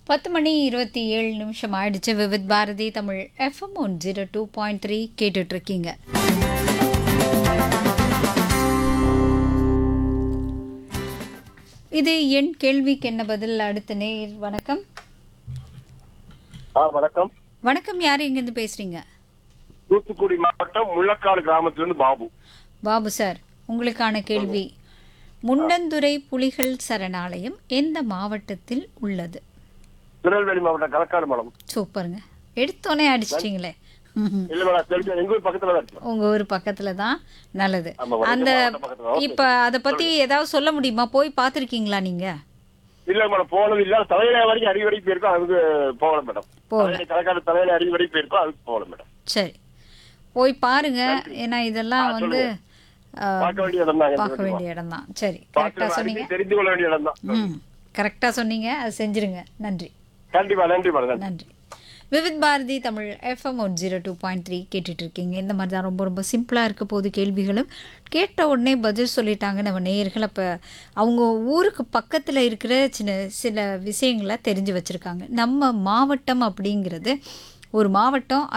பத்து மணி இருபத்தி ஏழு நிமிஷம் ஆயிடுச்சு Vividh Bharati Tamil FM one zero two point three கேட்டுட்டு இருக்கீங்க இது என் கேள்விக்கு என்ன பதில் அடுத்த நேர் வணக்கம் ஆ வணக்கம் வணக்கம் யார் எங்கேருந்து பேசுறீங்க தூத்துக்குடி மாவட்டம் முள்ளக்காடு கிராமத்திலிருந்து பாபு பாபு சார் உங்களுக்கான கேள்வி முண்டந்துறை புலிகள் சரணாலயம் எந்த மாவட்டத்தில் உள்ளது திருநெல்வேலி மாவட்டம் களக்காடு மேடம் சூப்பருங்க எடுத்தோன்னே அடிச்சிட்டிங்களே ம்ஹும். இல்ல மேடம் தெரிஞ்ச எங்க ஊர் பக்கத்துல தான் இருக்கு உங்க ஊர் பக்கத்துல தான் நல்லது ஆமா, ஒரு அந்த மாவட்டம் பக்கத்துல தான். இப்ப அத பத்தி ஏதாவது சொல்ல முடியுமா போய் பார்த்திருக்கீங்களா நீங்க இல்ல மேடம் போனது இல்ல தலையில வரைக்கும் அடி வரைக்கும் போயிருக்கோம் அதுக்கு போகல மேடம் போகல. தலையில களக்காடு தலையில அடி வரைக்கும் போயிருக்கோம் அதுக்கு போகல மேடம் சரி போய் பாருங்க ஏன்னா இதெல்லாம் வந்து ஆ, பார்க்க வேண்டிய இடம் தான் பார்க்க வேண்டிய இடம் தான் சரி கரெக்டா சொன்னீங்க தெரிந்து கொள்ள வேண்டிய இடம் தான் ம் கரெக்டா சொன்னீங்க அது செஞ்சிருங்க நன்றி கண்டிப்பா நன்றி மேடம் நன்றி நன்றி Vividh Bharati Tamil FM one zero two point three கேட்டுட்டு இருக்கீங்க இந்த மாதிரி தான் ரொம்ப ரொம்ப சிம்பிளாக இருக்க போது கேள்விகளும் கேட்ட உடனே பதில் சொல்லிட்டாங்க நம்ம நேயர்கள் அப்போ அவங்க ஊருக்கு பக்கத்தில் இருக்கிற சின்ன சில விஷயங்களை தெரிஞ்சு வச்சுருக்காங்க நம்ம மாவட்டம் அப்படிங்கிறது ஒரு மாவட்டம்